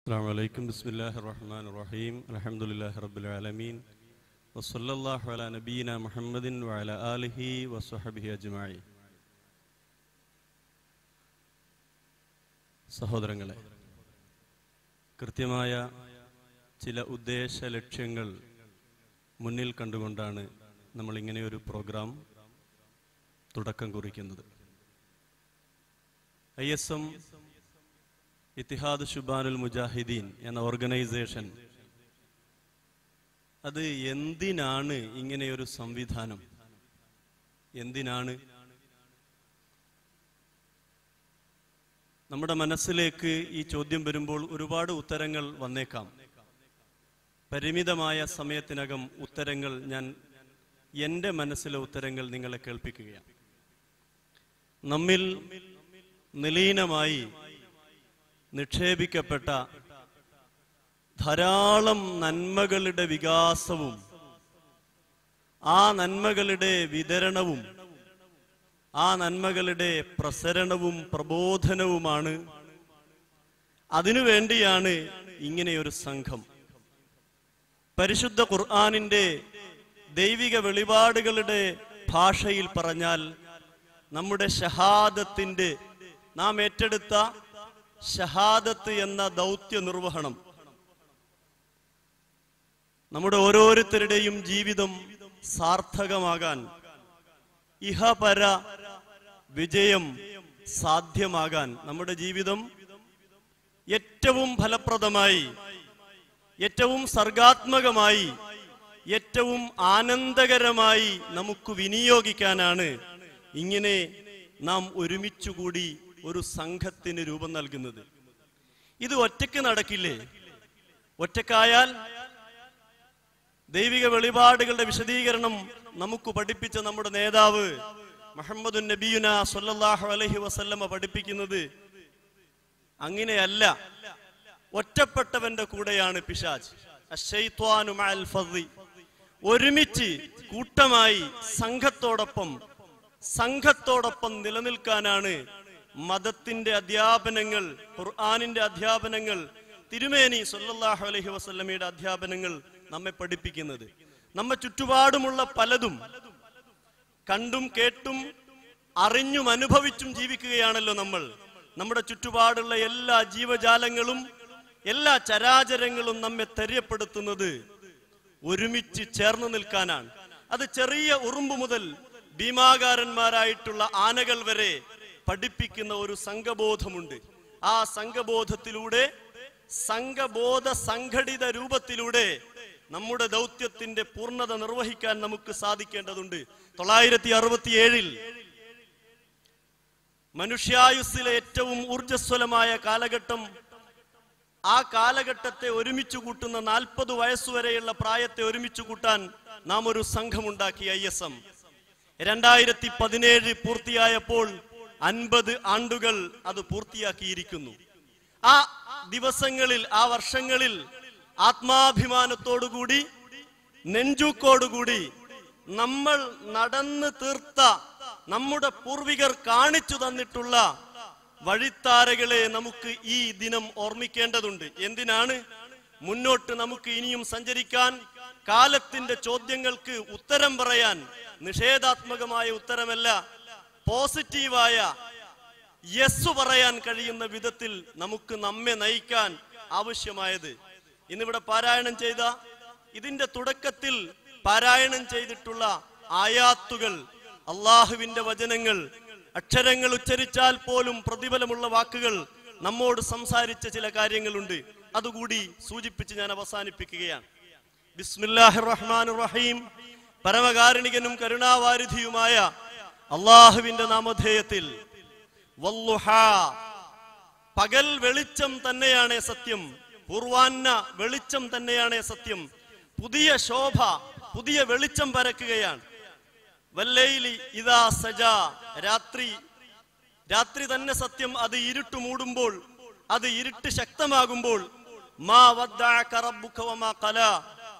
السلام عليكم بسم الله الرحمن الرحيم الحمد لله رب العالمين وصلى الله على نبينا محمد وعلى آله وصحبه أجمعين സഹോദരങ്ങളെ കൃത്യമായ ചില ഉദ്ദേശ ലക്ഷ്യങ്ങൾ മുന്നിൽ കണ്ടുകൊണ്ടാണ് നമ്മൾ ഇങ്ങനെയൊരു പ്രോഗ്രാം തുടക്കം കുറിക്കുന്നത് I S M Ittihad Shubbanul Mujahideen എന്ന ഓർഗനൈസേഷൻ അത് എന്തിനാണ് ഇങ്ങനെയൊരു സംവിധാനം എന്തിനാണ് നമ്മുടെ മനസ്സിലേക്ക് ഈ ചോദ്യം വരുമ്പോൾ ഒരുപാട് ഉത്തരങ്ങൾ വന്നേക്കാം പരിമിതമായ സമയത്തിനകം ഉത്തരങ്ങൾ ഞാൻ എൻ്റെ മനസ്സിലെ ഉത്തരങ്ങൾ നിങ്ങളെ കേൾപ്പിക്കുകയാണ് നമ്മിൽ നിലീനമായി നിക്ഷേപിക്കപ്പെട്ട ധാരാളം നന്മകളുടെ വികാസവും ആ നന്മകളുടെ വിതരണവും ആ നന്മകളുടെ പ്രസരണവും പ്രബോധനവുമാണ് അതിനുവേണ്ടിയാണ് ഇങ്ങനെയൊരു സംഘം പരിശുദ്ധ ഖുർആാനിന്റെ ദൈവിക വെളിപാടുകളുടെ ഭാഷയിൽ പറഞ്ഞാൽ നമ്മുടെ ഷഹാദത്തിന്റെ നാം ഏറ്റെടുത്ത ഷഹാദത്ത് എന്ന ദൗത്യ നിർവഹണം നമ്മുടെ ഓരോരുത്തരുടെയും ജീവിതം സാർത്ഥകമാകാൻ ഇഹപര വിജയം സാധ്യമാകാൻ നമ്മുടെ ജീവിതം ഏറ്റവും ഫലപ്രദമായി ഏറ്റവും സർഗാത്മകമായി ഏറ്റവും ആനന്ദകരമായി നമുക്ക് വിനിയോഗിക്കാനാണ് ഇങ്ങനെ നാം ഒരുമിച്ചുകൂടി ഒരു സംഘത്തിന് രൂപം നൽകുന്നത് ഇത് ഒറ്റയ്ക്ക് നടക്കില്ലേ ഒറ്റക്കായാൽ ദൈവിക വെളിപാടുകളുടെ വിശദീകരണം നമുക്ക് പഠിപ്പിച്ച നമ്മുടെ നേതാവ് മുഹമ്മദ് നബിയുന സല്ലല്ലാഹു അലൈഹി വസല്ലമ പഠിപ്പിക്കുന്നത് അങ്ങനെയല്ല ഒറ്റപ്പെട്ടവന്റെ കൂടെയാണ് പിശാജ് അശ്ശൈത്വാനു മഅൽ ഫദ്ദി. ഒരുമിച്ച് കൂട്ടമായി സംഘത്തോടൊപ്പം സംഘത്തോടൊപ്പം നിലനിൽക്കാനാണ് മതത്തിന്റെ അധ്യാപനങ്ങൾ ഖുർആാനിന്റെ അധ്യാപനങ്ങൾ തിരുമേനി സല്ലല്ലാഹു അലൈഹി വസല്ലമയുടെ അധ്യാപനങ്ങൾ നമ്മെ പഠിപ്പിക്കുന്നത് നമ്മെ ചുറ്റുപാടുമുള്ള പലതും കണ്ടും കേട്ടും അറിഞ്ഞും അനുഭവിച്ചും ജീവിക്കുകയാണല്ലോ നമ്മൾ നമ്മുടെ ചുറ്റുപാടുള്ള എല്ലാ ജീവജാലങ്ങളും എല്ലാ ചരാചരങ്ങളും നമ്മെ തെര്യപ്പെടുത്തുന്നത് ഒരുമിച്ച് ചേർന്ന് നിൽക്കാനാണ് അത് ചെറിയ ഉറുമ്പ് മുതൽ ഭീമാകാരന്മാരായിട്ടുള്ള ആനകൾ വരെ പഠിപ്പിക്കുന്ന ഒരു സംഘബോധമുണ്ട് ആ സംഘബോധത്തിലൂടെ സംഘബോധ സംഘടിത രൂപത്തിലൂടെ നമ്മുടെ ദൗത്യത്തിന്റെ പൂർണ്ണത നിർവഹിക്കാൻ നമുക്ക് സാധിക്കേണ്ടതുണ്ട് തൊള്ളായിരത്തി അറുപത്തിയേഴിൽ മനുഷ്യായുസ്സിലെ ഏറ്റവും ഊർജസ്വലമായ കാലഘട്ടം ആ കാലഘട്ടത്തെ ഒരുമിച്ച് കൂട്ടുന്ന നാൽപ്പത് വയസ്സുവരെയുള്ള പ്രായത്തെ ഒരുമിച്ച് കൂട്ടാൻ നാം ഒരു സംഘമുണ്ടാക്കി ഐ എസ് എം രണ്ടായിരത്തി പതിനേഴ് പൂർത്തിയായപ്പോൾ അൻപത് ആണ്ടുകൾ അത് പൂർത്തിയാക്കിയിരിക്കുന്നു ആ ദിവസങ്ങളിൽ ആ വർഷങ്ങളിൽ ആത്മാഭിമാനത്തോടുകൂടി നെഞ്ചൂക്കോടുകൂടി നമ്മൾ നടന്ന് തീർത്ത നമ്മുടെ പൂർവികർ കാണിച്ചു തന്നിട്ടുള്ള വഴിത്താരകളെ നമുക്ക് ഈ ദിനം ഓർമ്മിക്കേണ്ടതുണ്ട് എന്തിനാണ് മുന്നോട്ട് നമുക്ക് ഇനിയും സഞ്ചരിക്കാൻ കാലത്തിന്റെ ചോദ്യങ്ങൾക്ക് ഉത്തരം പറയാൻ നിഷേധാത്മകമായ ഉത്തരമല്ല പോസിറ്റീവായ യെസ് പറയാൻ കഴിയുന്ന വിധത്തിൽ നമുക്ക് നമ്മെ നയിക്കാൻ ആവശ്യമായത് ഇന്നിവിടെ പാരായണം ചെയ്ത ഇതിന്റെ തുടക്കത്തിൽ പാരായണം ചെയ്തിട്ടുള്ള ആയാത്തുകൾ അള്ളാഹുവിന്റെ വചനങ്ങൾ അക്ഷരങ്ങൾ ഉച്ചരിച്ചാൽ പോലും പ്രതിഫലമുള്ള വാക്കുകൾ നമ്മോട് സംസാരിച്ച ചില കാര്യങ്ങളുണ്ട് അതുകൂടി സൂചിപ്പിച്ച് ഞാൻ അവസാനിപ്പിക്കുകയാണ് ബിസ്മില്ലാഹിർ റഹ്മാനിർ റഹീം പരമകാരുണികനും കരുണാവാരിധിയുമായ അള്ളാഹുവിന്റെ നാമധേയത്തിൽ വല്ലുഹാ പകൽ വെളിച്ചം തന്നെയാണ് സത്യം പൂർവാന്ന വെളിച്ചം തന്നെയാണ് സത്യം പുതിയ ശോഭ പുതിയ വെളിച്ചം പരക്കുകയാണ് വല്ലയിലി ഇതാ സജ രാത്രി രാത്രി തന്നെ സത്യം അത് ഇരുട്ട് മൂടുമ്പോൾ അത് ഇരുട്ട് ശക്തമാകുമ്പോൾ മാ വദ്ദഅക റബ്ബുക വമാ ഖലാ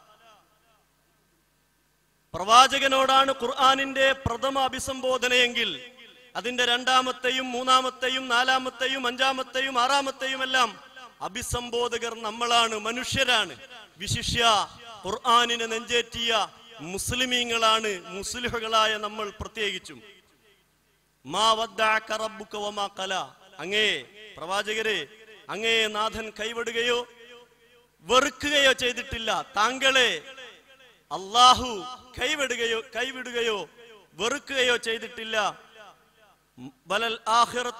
പ്രവാചകനോടാണ് ഖുർആാനിന്റെ പ്രഥമ അഭിസംബോധനയെങ്കിൽ അതിന്റെ രണ്ടാമത്തെയും മൂന്നാമത്തെയും നാലാമത്തെയും അഞ്ചാമത്തെയും ആറാമത്തെയും എല്ലാം അഭിസംബോധകർ നമ്മളാണ് മനുഷ്യരാണ് വിശിഷ്യ ഖുർആാനിനെ നെഞ്ചേറ്റിയ മുസ്ലിമീങ്ങളാണ് മുസ്ലിഹുകളായ നമ്മൾ പ്രത്യേകിച്ചും മാ വദ്ദഅക റബ്ബുക വമാ ഖല അങ്ങേ പ്രവാചകരെ അങ്ങേ നാഥൻ കൈവിടുകയോ വെറുക്കുകയോ ചെയ്തിട്ടില്ല താങ്കളെ അള്ളാഹു കൈവിടുകയോ കൈവിടുകയോ വെറുക്കുകയോ ചെയ്തിട്ടില്ല ബലൽ ആഖിറത്ത്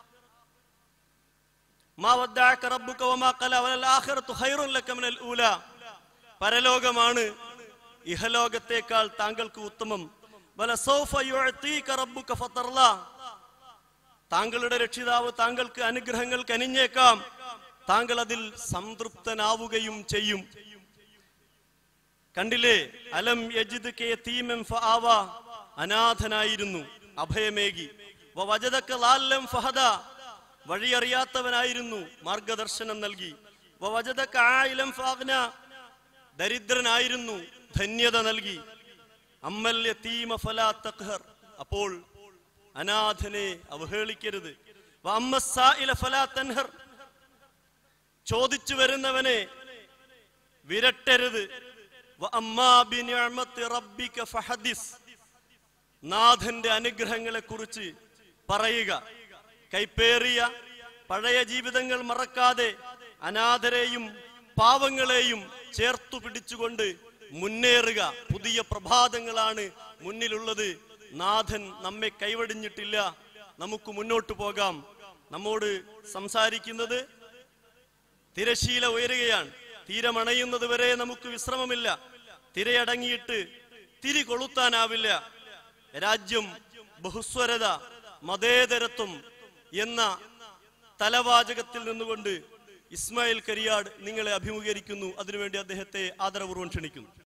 മാ വദ്ദഅക റബ്ബുക വമാ ഖല വലൽ ആഖിറത്തു ഖൈറുൻ ലക മിനൽ ഊല പരലോകമാണ് ഇഹലോകത്തേക്കാൾ താങ്കൾക്ക് ഉത്തമം വലസൗഫ യുഅതീക റബ്ബുക ഫതർല താങ്കളുടെ രക്ഷിതാവ് താങ്കൾക്ക് അനുഗ്രഹങ്ങൾ കനിഞ്ഞേക്കാം താങ്കൾ അതിൽ സംതൃപ്തനാവുകയും ചെയ്യും കണ്ടില്ലേ അലം യജിദ് കെ തീമം ഫആവ അനാഥനായിരുന്നു അഭയമേകി വവജദക ലാല്ലം ഫഹദ വഴിയറിയാത്തവനായിരുന്നു മാർഗദർശനം നൽകി വവജദക ആയിലം ഫഅഗ്ന ദരിദ്രനായിരുന്നു ധന്യത നൽകി അമ്മൽ യതീമ ഫലാ തഖ്ഹർ അപ്പോൾ അനാഥനെ അവഹേളിക്കരുത് വഅമ്മ സായില ഫലാ തൻഹർ ചോദിച്ചു വരുന്നവനെ വിരട്ടരുത് വഅമ്മാ ബിനിഅമത്തി റബ്ബിക ഫഹദിസ് നാഥന്റെ അനുഗ്രഹങ്ങളെ കുറിച്ച് പറയുക കൈപ്പേറിയ പഴയ ജീവിതങ്ങൾ മറക്കാതെ അനാഥരെയും പാവങ്ങളെയും ചേർത്തു പിടിച്ചുകൊണ്ട് മുന്നേറുക പുതിയ പ്രഭാതങ്ങളാണ് മുന്നിലുള്ളത് നാഥൻ നമ്മെ കൈവടിഞ്ഞിട്ടില്ല നമുക്ക് മുന്നോട്ട് പോകാം നമ്മോട് സംസാരിക്കുന്നത് തിരശീല ഉയരുകയാണ് തീരമണയുന്നത് വരെ നമുക്ക് വിശ്രമമില്ല തിരയടങ്ങിയിട്ട് തിരി കൊളുത്താനാവില്ല രാജ്യം ബഹുസ്വരത മതേതരത്വം എന്ന തലവാചകത്തിൽ നിന്നുകൊണ്ട് ഇസ്മായിൽ കരിയാട് നിങ്ങളെ അഭിമുഖീകരിക്കുന്നു അതിനുവേണ്ടി അദ്ദേഹത്തെ ആദരപൂർവ്വം ക്ഷണിക്കുന്നു